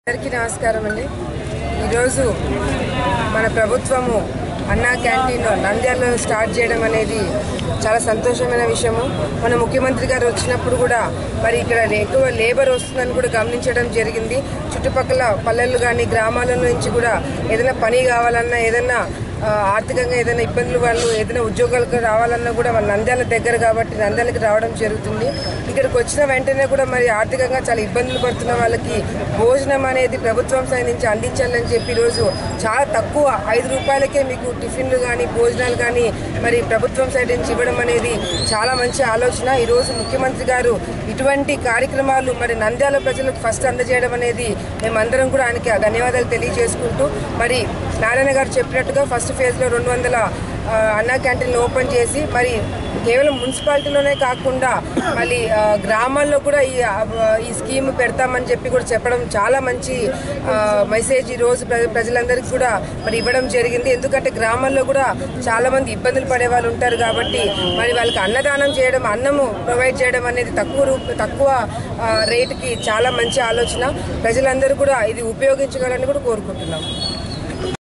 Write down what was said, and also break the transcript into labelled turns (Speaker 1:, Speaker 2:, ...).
Speaker 1: అందరికీ నమస్కారం అండి ఈరోజు మన ప్రభుత్వము అన్నా క్యాంటీన్ నంద్యాలలో స్టార్ట్ చేయడం అనేది చాలా సంతోషమైన విషయము మన ముఖ్యమంత్రి గారు వచ్చినప్పుడు కూడా మరి ఇక్కడ ఎక్కువ లేబర్ వస్తుందని కూడా గమనించడం జరిగింది చుట్టుపక్కల పల్లెలు కానీ గ్రామాల నుంచి కూడా ఏదైనా పని కావాలన్నా ఏదైనా ఆ, ఆర్థికంగా ఏదైనా ఇబ్బందులు వాళ్ళు ఏదైనా ఉద్యోగాలకు రావాలన్నా కూడా వాళ్ళ నంద్యాల దగ్గర కాబట్టి నంద్యాలకు రావడం జరుగుతుంది ఇక్కడికి వచ్చిన వెంటనే కూడా మరి ఆర్థికంగా చాలా ఇబ్బందులు పడుతున్న వాళ్ళకి భోజనం అనేది ప్రభుత్వం సైడ్ నుంచి అందించాలని చెప్పి ఈరోజు చాలా తక్కువ ఐదు రూపాయలకే మీకు టిఫిన్లు కానీ భోజనాలు కానీ మరి ప్రభుత్వం సైడ్ నుంచి ఇవ్వడం అనేది చాలా మంచి ఆలోచన ఈరోజు ముఖ్యమంత్రి గారు ఇటువంటి కార్యక్రమాలు మరి నంద్యాల ప్రజలకు ఫస్ట్ అందజేయడం అనేది మేమందరం కూడా ఆయనకి ధన్యవాదాలు తెలియజేసుకుంటూ మరి నారాయణ గారు చెప్పినట్టుగా ఫస్ట్ ఫేజ్లో రెండు వందల ఆ, అన్నా క్యాంటీన్లు ఓపెన్ చేసి మరి కేవలం మున్సిపాలిటీలోనే కాకుండా మళ్ళీ ఆ, గ్రామాల్లో కూడా ఈ ఆ, ఈ స్కీమ్ పెడతామని చెప్పి కూడా చెప్పడం చాలా మంచి ఆ, మెసేజ్ ఈ రోజు ప్ర- ప్రజలందరికీ కూడా మరి ఇవ్వడం జరిగింది ఎందుకంటే గ్రామాల్లో కూడా చాలా మంది ఇబ్బందులు పడే వాళ్ళు ఉంటారు కాబట్టి మరి వాళ్ళకి అన్నదానం చేయడం అన్నము ప్రొవైడ్ చేయడం అనేది తక్కువ రూప తక్కువ ఆ, రేటుకి చాలా మంచి ఆలోచన ప్రజలందరూ కూడా ఇది ఉపయోగించగలని కూడా కోరుకుంటున్నాం